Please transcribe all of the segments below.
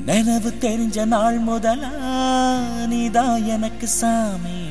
நினைவு தெரிஞ்ச நாள் முதலா நீதான் எனக்கு சாமி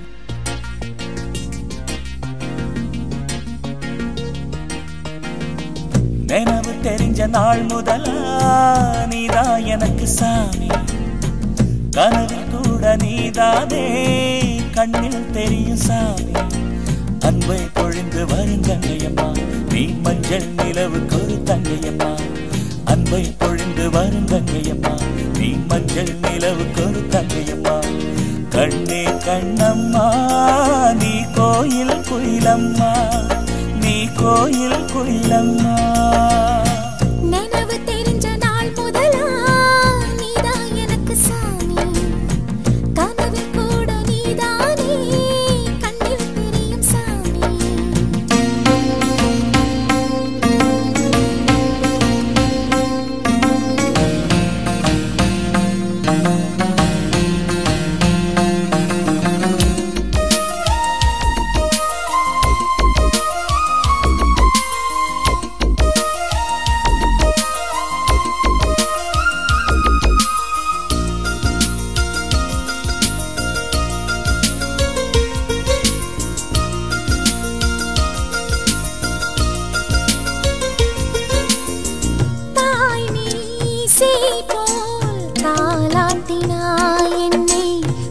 நினைவு தெரிஞ்ச நாள் முதலா நீதான் எனக்கு சாமி கனவில் கூட நீதானே கண்ணில் தெரியும் சாமி அன்பை பொழிந்து வரும் தங்கையம்மா நீ மஞ்சள் நிலவுக்கு ஒரு தங்கையம்மா அன்பை பொழிந்து வரும் தங்கையம்மா நீ மஞ்சள் நிலவுக்கு ஒரு தங்கையம்மா கண்ணே கண்ணம்மா நீ கோயில் குயிலம்மா நீ கோயில் குயிலம்மா நினைவு தெரிஞ்ச நாள் முதலா நீதான் எனக்கு சாமி கனவில் கூட நீதானே கண்ணில் தெரியும் சாமி தாய் மீசை போல் தாலாட்டினாய் என்னை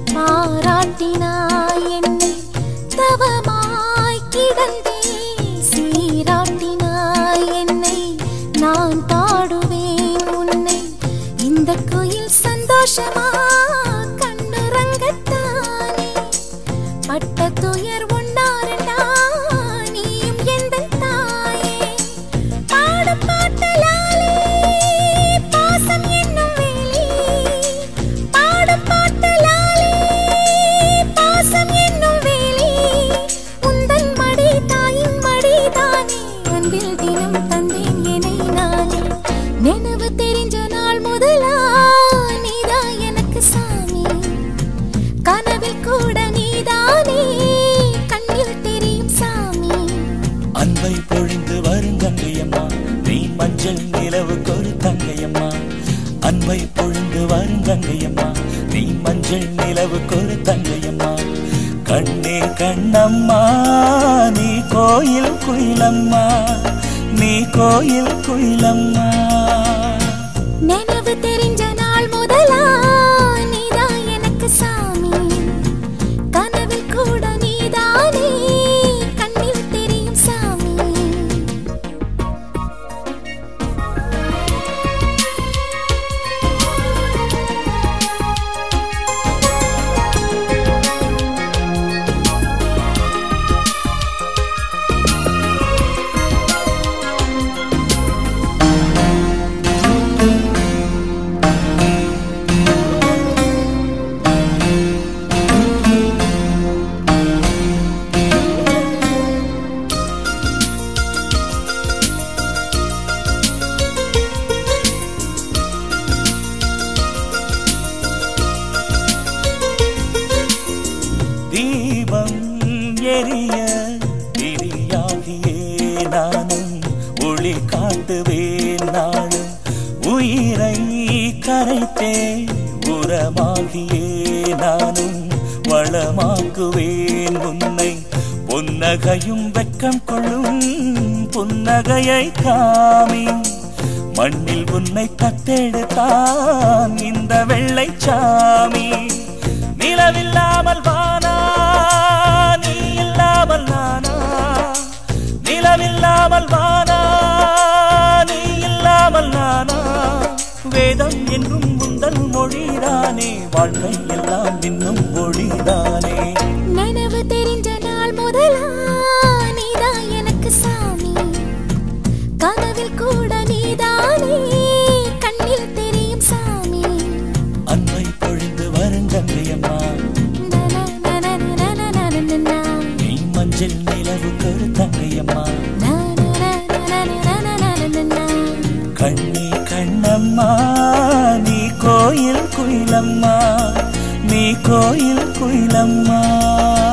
பாராட்டினாய் என்னை தவமாய் கிடந்தே சீராட்டினாய் என்னை நான் பாடுவேன் உன்னை இந்த குயில் சந்தோஷமா கண்ணுறங்கத்தானே பட்ட துயர் ஒன்னாரண்டா நீயும் எந்தன் தாயே பாடும் பாட்டலாலே பாசம் என்னும் வேலி பாடும் பாட்டலாலே பாசம் என்னும் வேலி உந்தன் மடி தாயின் மடி தானே அன்பில் தினம் தந்தேன் என்னை நானே நினைவு தெரிஞ்ச நாள் முதலா நீதான் எனக்கு சாமி கனவில் கூட நீதானே கண்ணில் தெரியும் சாமி அன்பை பொழிந்து வரும் தங்கையம்மா நீ மஞ்சள் நிலவுக்கு ஒரு தங்கையம்மா அன்பை பொழிந்து வரும் தங்கையம்மா நீ மஞ்சள் நிலவுக்கு ஒரு தங்கையம்மா கண்ணே கண்ணம்மா நீ கோயில் குயிலம்மா நீ கோயில் குயிலம்மா நினைவு தெரிஞ்ச நாள் முதலா நீதான் எனக்கு சாமி கனவில் கூட நீதானே கண்ணில் தெரியும் சாமி தீபம் எரிய திரியாகியே நானும் ஒளி காட்டுவேன் நாளும் உயிரை கரைத்தே உரமாகியே நானும் வளமாக்குவேன் உன்னை புன்னகையும் வெக்கம் கொள்ளும் புன்னகையை காமி மண்ணில் உன்னை தத்தெடுத்தான் இந்த வெள்ளைச்சாமி நிலவில்லாமல் வானா நீ இல்லாமல் நானா நிலவில்லாமல் வானா நீ இல்லாமல் நானா வேதம் என்றும் முந்தல் மொழிதானே வாழ்க்கை எல்லாம் இன்னும் மொழிதானே நினைவு தெரிஞ்ச நாள் முதலா நீதான் எனக்கு சாமி கனவில் கூட நீதானே கண்ணில் தெரியும் சாமி அன்பை பொழிந்து வருங்கங்கையம்மா நனநனநனநனநனநனா. நீ மஞ்சள் நிலவுக்கு ஒரு தங்கையம்மா நனநனநனநனநனநனா. கண்ணே கண்ணம்மா நீ கோயில் குயிலம்மா நீ கோயில் குயிலம்மா